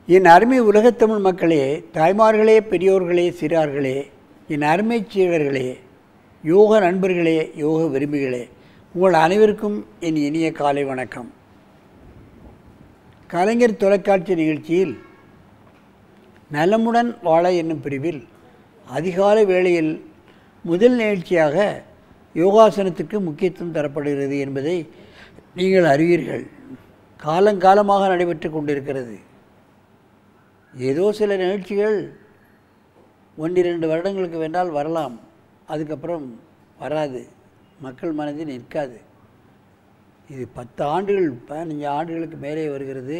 என் அருமை உலகத்தமிழ் மக்களே தாய்மார்களே பெரியோர்களே சிறார்களே என் அருமை சீடர்களே யோக நண்பர்களே யோக விரும்பிகளே உங்கள் அனைவருக்கும் என் இனிய காலை வணக்கம் கலைஞர் தொலைக்காட்சி நிகழ்ச்சியில் நலமுடன் வாழ என்னும் பிரிவில் அதிகாலை வேளையில் முதல் நிகழ்ச்சியாக யோகாசனத்துக்கு முக்கியத்துவம் தரப்படுகிறது என்பதை நீங்கள் அறிவீர்கள் காலங்காலமாக நடைபெற்று கொண்டிருக்கிறது ஏதோ சில நிகழ்ச்சிகள் ஒன்றிரண்டு வருடங்களுக்கு வேண்டால் வரலாம் அதுக்கப்புறம் வராது மக்கள் மனதில் நிற்காது இது பத்து ஆண்டுகள் பதினஞ்சு ஆண்டுகளுக்கு மேலே வருகிறது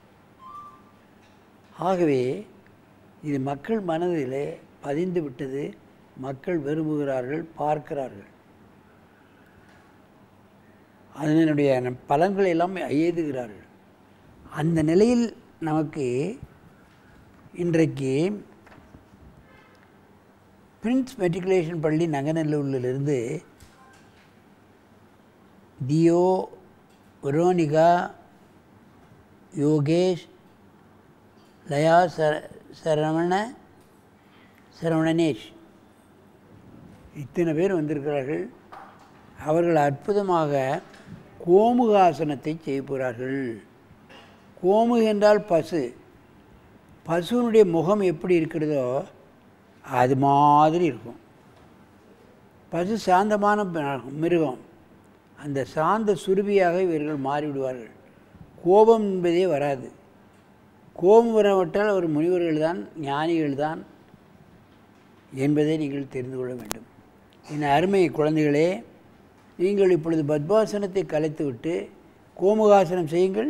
ஆகவே இது மக்கள் மனதிலே பதிந்து விட்டது மக்கள் விரும்புகிறார்கள் பார்க்கிறார்கள் அதனுடைய பலன்களை எல்லாம் எய்துகிறார்கள் அந்த நிலையில் நமக்கு இன்றைக்கு பிரின்ஸ் மெட்ரிகுலேஷன் பள்ளி நங்கநல்லூரிலிருந்து தியோ வெரோனிகா யோகேஷ் லயா சர சரவண சரவணனேஷ் இத்தனை பேர் வந்திருக்கிறார்கள் அவர்கள் அற்புதமாக கோமுகாசனத்தை செய்ய போகிறார்கள் கோமு என்றால் பசு பசுவினுடைய முகம் எப்படி இருக்கிறதோ அது மாதிரி இருக்கும் பசு சாந்தமான மிருகம் அந்த சாந்த சுருபியாக இவர்கள் மாறிவிடுவார்கள் கோபம் என்பதே வராது கோபம் வரவிட்டால் அவர் முனிவர்கள் தான் ஞானிகள் தான் என்பதை நீங்கள் தெரிந்து கொள்ள வேண்டும் என் அருமை குழந்தைகளே நீங்கள் இப்பொழுது பத்மாசனத்தை கலைத்துவிட்டு கோமுகாசனம் செய்யுங்கள்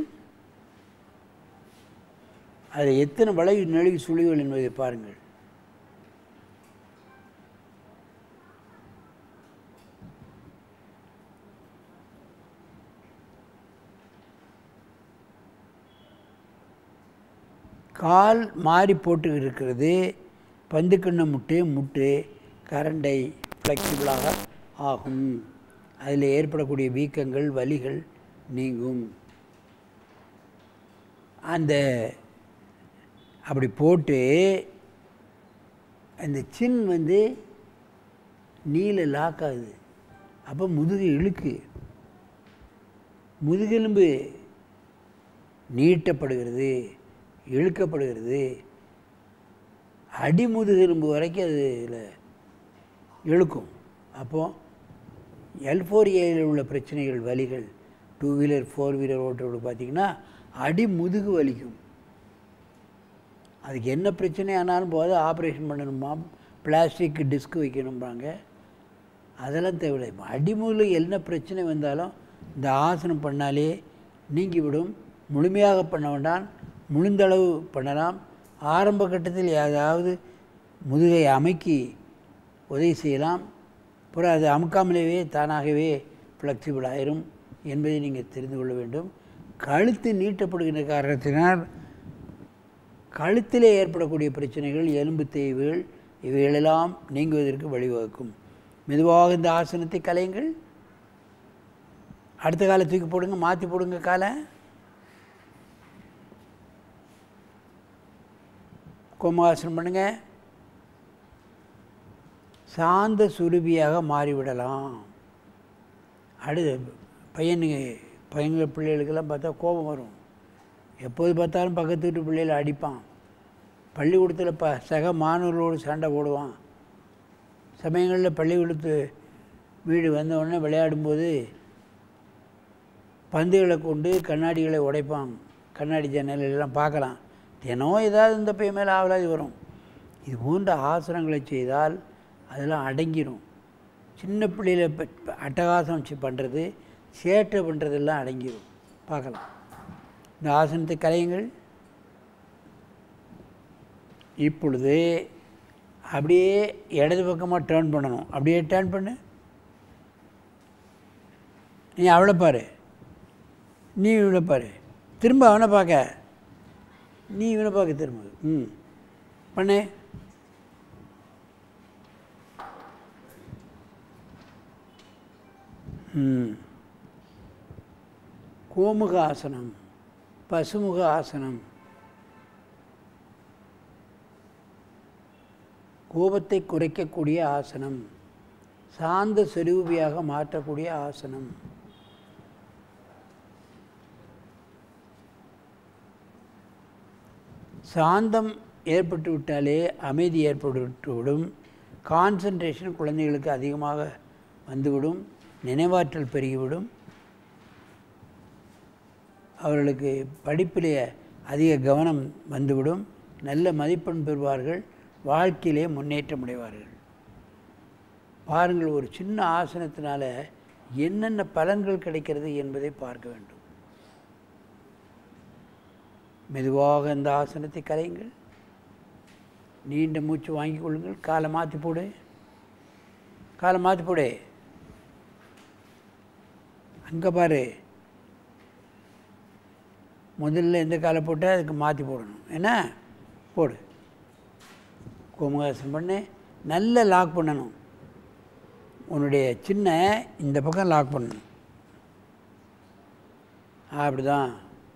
அதில் எத்தனை வளை நெழுகி சுழிகள் என்பதை பாருங்கள் கால் மாறி போட்டு இருக்கிறது பந்துக்கண்ண முட்டு முட்டு கரண்டை ஃப்ளெக்சிபிளாக ஆகும் அதில் ஏற்படக்கூடிய வீக்கங்கள் வலிகள் நீங்கும் அந்த அப்படி போட்டு அந்த சின் வந்து நீல லாக் ஆகுது அப்போ முதுகு இழுக்கு முதுகெலும்பு நீட்டப்படுகிறது இழுக்கப்படுகிறது அடிமுதுகெலும்பு வரைக்கும் அதில் இழுக்கும் அப்போது எல் ஃபோர் ஏயில் உள்ள பிரச்சனைகள் வலிகள் டூ வீலர் ஃபோர் வீலர் ஓட்டுறவங்களுக்கு பார்த்திங்கன்னா அடி முதுகு வலிக்கும் அதுக்கு என்ன பிரச்சனை ஆனாலும் போது ஆப்ரேஷன் பண்ணணுமா பிளாஸ்டிக் டிஸ்க் வைக்கணும்பாங்க அதெல்லாம் தேவையில்லை அடிமுதில் என்ன பிரச்சனை வந்தாலும் இந்த ஆசனம் பண்ணாலே நீங்கிவிடும் முழுமையாக பண்ண வேண்டாம் முழுந்தளவு பண்ணலாம் ஆரம்ப கட்டத்தில் ஏதாவது முதுகை அமைக்கி உதவி செய்யலாம் அப்புறம் அது அமுக்காமலேயே தானாகவே ஃப்ளெக்சிபிள் ஆயிரும் என்பதை நீங்கள் தெரிந்து கொள்ள வேண்டும் கழுத்து நீட்டப்படுகின்ற காரணத்தினால் கழுத்திலே ஏற்படக்கூடிய பிரச்சனைகள் எலும்பு தேய்வுகள் இவைகளெல்லாம் நீங்குவதற்கு வழிவகுக்கும் மெதுவாக இந்த ஆசனத்தை கலையுங்கள் அடுத்த காலை தூக்கி போடுங்க மாற்றி போடுங்க காலை கோமாசனம் பண்ணுங்க சாந்த சுருபியாக மாறிவிடலாம் அடுத்து பையனுங்க பையன்கள் பிள்ளைகளுக்கெல்லாம் பார்த்தா கோபம் வரும் எப்போது பார்த்தாலும் பக்கத்து வீட்டு பிள்ளைகளை அடிப்பான் பள்ளிக்கூடத்தில் ப சக மாணவர்களோடு சண்டை போடுவான் சமயங்களில் பள்ளிக்கூடத்து வீடு வந்த உடனே விளையாடும்போது பந்துகளை கொண்டு கண்ணாடிகளை உடைப்பான் கண்ணாடி ஜன்னலெல்லாம் பார்க்கலாம் தினம் ஏதாவது இந்த பையன் மேலே ஆவலாது வரும் இது போன்ற ஆசனங்களை செய்தால் அதெல்லாம் அடங்கிடும் சின்ன பிள்ளையில அட்டகாசம் வச்சு பண்ணுறது சேட்டை பண்ணுறதெல்லாம் அடங்கிடும் பார்க்கலாம் இந்த ஆசனத்தை கலையுங்கள் இப்பொழுது அப்படியே இடது பக்கமாக டேர்ன் பண்ணணும் அப்படியே டேர்ன் பண்ணு நீ அவளை பாரு நீ இவனை பாரு திரும்ப அவனை பார்க்க நீ இவனை பார்க்க திரும்ப ம் பண்ணு ம் கோமுக ஆசனம் பசுமுக ஆசனம் கோபத்தை குறைக்கக்கூடிய ஆசனம் சாந்த சொரூபியாக மாற்றக்கூடிய ஆசனம் சாந்தம் ஏற்பட்டு விட்டாலே அமைதி ஏற்பட்டுவிடும் கான்சன்ட்ரேஷன் குழந்தைகளுக்கு அதிகமாக வந்துவிடும் நினைவாற்றல் பெருகிவிடும் அவர்களுக்கு படிப்பிலே அதிக கவனம் வந்துவிடும் நல்ல மதிப்பெண் பெறுவார்கள் வாழ்க்கையிலே முன்னேற்றம் அடைவார்கள் பாருங்கள் ஒரு சின்ன ஆசனத்தினால என்னென்ன பலன்கள் கிடைக்கிறது என்பதை பார்க்க வேண்டும் மெதுவாக இந்த ஆசனத்தை கலையுங்கள் நீண்ட மூச்சு வாங்கிக் கொள்ளுங்கள் காலை மாற்றி போடு காலை மாற்றி போடு அங்கே பாரு முதல்ல எந்த காலை போட்டால் அதுக்கு மாற்றி போடணும் என்ன போடு கோமுகாசனம் பண்ணு நல்லா லாக் பண்ணணும் உன்னுடைய சின்ன இந்த பக்கம் லாக் பண்ணணும் அப்படிதான்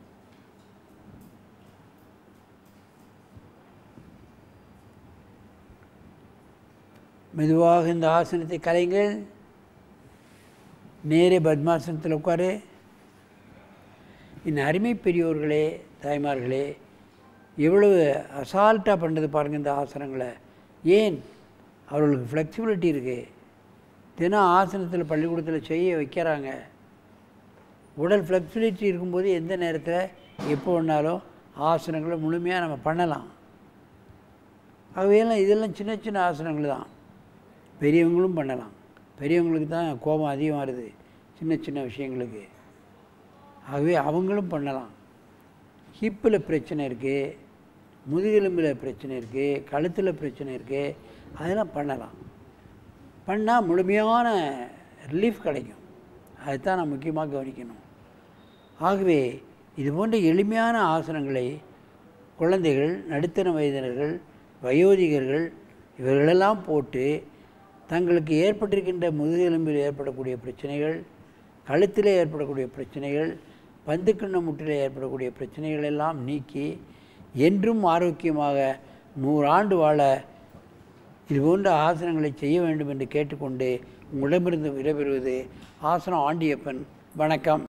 மெதுவாக இந்த ஆசனத்தை கலைங்கள் நேரே பத்மாசனத்தில் உட்காரு என் அருமை பெரியோர்களே தாய்மார்களே எவ்வளவு அசால்ட்டாக பண்ணுறது பாருங்கள் இந்த ஆசனங்களை ஏன் அவர்களுக்கு ஃப்ளெக்சிபிலிட்டி இருக்குது தினம் ஆசனத்தில் பள்ளிக்கூடத்தில் செய்ய வைக்கிறாங்க உடல் ஃப்ளெக்சிபிலிட்டி இருக்கும்போது எந்த நேரத்தில் எப்போ வேணாலும் ஆசனங்களை முழுமையாக நம்ம பண்ணலாம் ஆகவே இதெல்லாம் சின்ன சின்ன ஆசனங்கள் தான் பெரியவங்களும் பண்ணலாம் பெரியவங்களுக்கு தான் கோபம் அதிகம் வருது சின்ன சின்ன விஷயங்களுக்கு ஆகவே அவங்களும் பண்ணலாம் ஹிப்பில் பிரச்சனை இருக்குது முதுகெலும்பில் பிரச்சனை இருக்குது கழுத்தில் பிரச்சனை இருக்குது அதெல்லாம் பண்ணலாம் பண்ணால் முழுமையான ரிலீஃப் கிடைக்கும் அதுதான் நான் முக்கியமாக கவனிக்கணும் ஆகவே இது போன்ற எளிமையான ஆசனங்களை குழந்தைகள் நடுத்தர வயதினர்கள் வயோதிகர்கள் இவர்களெல்லாம் போட்டு தங்களுக்கு ஏற்பட்டிருக்கின்ற முதுகெலும்பில் ஏற்படக்கூடிய பிரச்சனைகள் கழுத்தில் ஏற்படக்கூடிய பிரச்சனைகள் பந்துக்கிண்ண முட்டில் ஏற்படக்கூடிய பிரச்சனைகள் எல்லாம் நீக்கி என்றும் ஆரோக்கியமாக நூறாண்டு வாழ இது போன்ற ஆசனங்களை செய்ய வேண்டும் என்று கேட்டுக்கொண்டு உங்களிடமிருந்து விடைபெறுவது ஆசனம் ஆண்டியப்பன் வணக்கம்